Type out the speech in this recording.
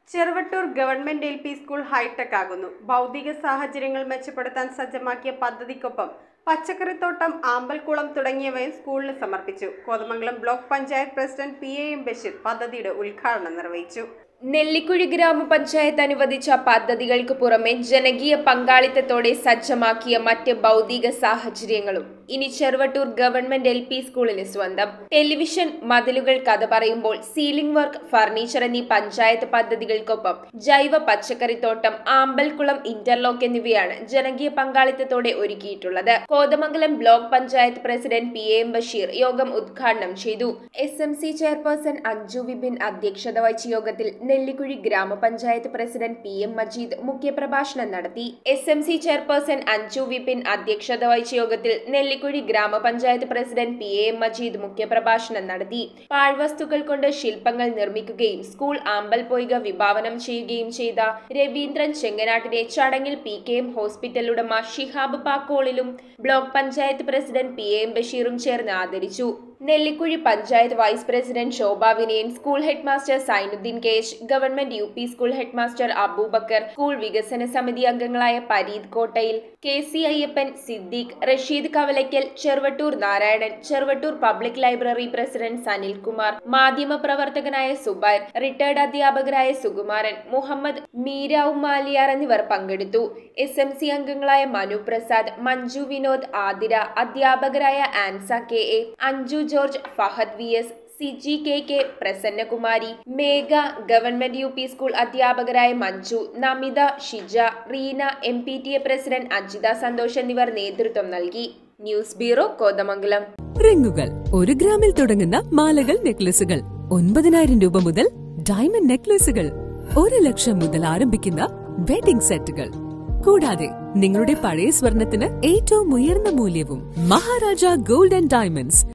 Cheruvattoor government L P school hi tech ആകുന്നു ഭൗതിക സാഹചര്യങ്ങൾ മെച്ചപ്പെടുത്താൻ സജ്ജമാക്കിയ പദ്ധതിക്കൊപ്പം പച്ചക്കറിത്തോട്ടം ആമ്പൽക്കുളം തുടങ്ങിയവയും സ്കൂളിന് സമർപ്പിച്ചു Kothamangalam block panchayat president P A M Basheer പദ്ധതിയുടെ ഉദ്ഘാടനം നിർവഹിച്ചു നെല്ലിക്കുഴി ഗ്രാമപഞ്ചായത്ത് അനുവദിച്ച പദ്ധതികൾക്ക് പുറമെ ജനകീയ പങ്കാളിത്തത്തോടെ സജ്ജമാക്കിയ മറ്റ് ഭൗതിക സാഹചര്യങ്ങളും ഇനി ചെറുവട്ടൂർ ഗവൺമെന്റ് എൽ പി സ്കൂളിന് സ്വന്തം ടെലിവിഷൻ മതിലുകൾ കഥ പറയുമ്പോൾ സീലിംഗ് വർക്ക് ഫർണിച്ചർ എന്നീ പഞ്ചായത്ത് പദ്ധതികൾക്കൊപ്പം ജൈവ പച്ചക്കറിത്തോട്ടം ആമ്പൽക്കുളം ഇന്റർലോക്ക് എന്നിവയാണ് ജനകീയ പങ്കാളിത്തത്തോടെ ഒരുക്കിയിട്ടുള്ളത് Kothamangalam block panchayat president P M Basheer യോഗം ഉദ്ഘാടനം ചെയ്തു S M C chairperson Anju Vipin അധ്യക്ഷത വഹിച്ച യോഗത്തിൽ Nellikuzhi grama panchayat president P M Majeed മുഖ്യപ്രഭാഷണം നടത്തി S M C chairperson Anju Vipin അധ്യക്ഷത വഹിച്ച യോഗത്തിൽ Nellikuzhi grama panchayat president P A M Majeed മുഖ്യപ്രഭാഷണം നടത്തി പാഴ്വസ്തുക്കൾ കൊണ്ട് ശില്പങ്ങൾ നിർമ്മിക്കുകയും സ്കൂൾ ആമ്പൽ പൊയ്ക വിഭാവനം ചെയ്യുകയും ചെയ്ത രവീന്ദ്രൻ ചെങ്ങനാട്ടിനെ ചടങ്ങിൽ പി കെ എം ഹോസ്പിറ്റൽ ഉടമ ഷിഹാബ് പാക്കോളിലും block panchayat president P A M ബഷീറും ചേർന്ന് ആദരിച്ചു Nellikuzhi panchayat vice president Shobha Vinayan school head master Sainudheen K H government U P school head master Abubakar school വികസന സമിതി അംഗങ്ങളായ Pareed Kottayil K C Ayyappan Siddique Rasheed Kavalakkal Cheruvattoor Narayanan Cheruvattoor public library president Sanilkumar മാധ്യമ പ്രവർത്തകനായ സുബൈർ റിട്ടയർഡ് അധ്യാപകരായ സുകുമാരൻ മുഹമ്മദ് മീരാവ് മാലിയാർ എന്നിവർ പങ്കെടുത്തു എസ് എം സി അംഗങ്ങളായ മനു പ്രസാദ് മഞ്ജു വിനോദ് ആതിര അധ്യാപകരായ Ansa K A Anju George Fahad V S Siji K K Prasannakumari Megha government U P school അധ്യാപകരായ Manju Namitha Shija Reena M P T A president Ajitha Santhosh എന്നിവർ നേതൃത്വം നൽകി ന്യൂസ് ബ്യൂറോ കോതമംഗലം റിങ്ങുകൾ ഒരു ഗ്രാമിൽ തുടങ്ങുന്ന മാലകൾ നെക്ലസുകൾ ഒൻപതിനായിരം രൂപ മുതൽ ഡയമണ്ട് നെക്ലസുകൾ ഒരു ലക്ഷം മുതൽ ആരംഭിക്കുന്ന വെഡിംഗ് സെറ്റുകൾ കൂടാതെ നിങ്ങളുടെ പഴയ സ്വർണത്തിന് ഏറ്റവും ഉയർന്ന മൂല്യവും മഹാരാജ ഗോൾഡ് ആൻഡ് ഡയമണ്ട്സ്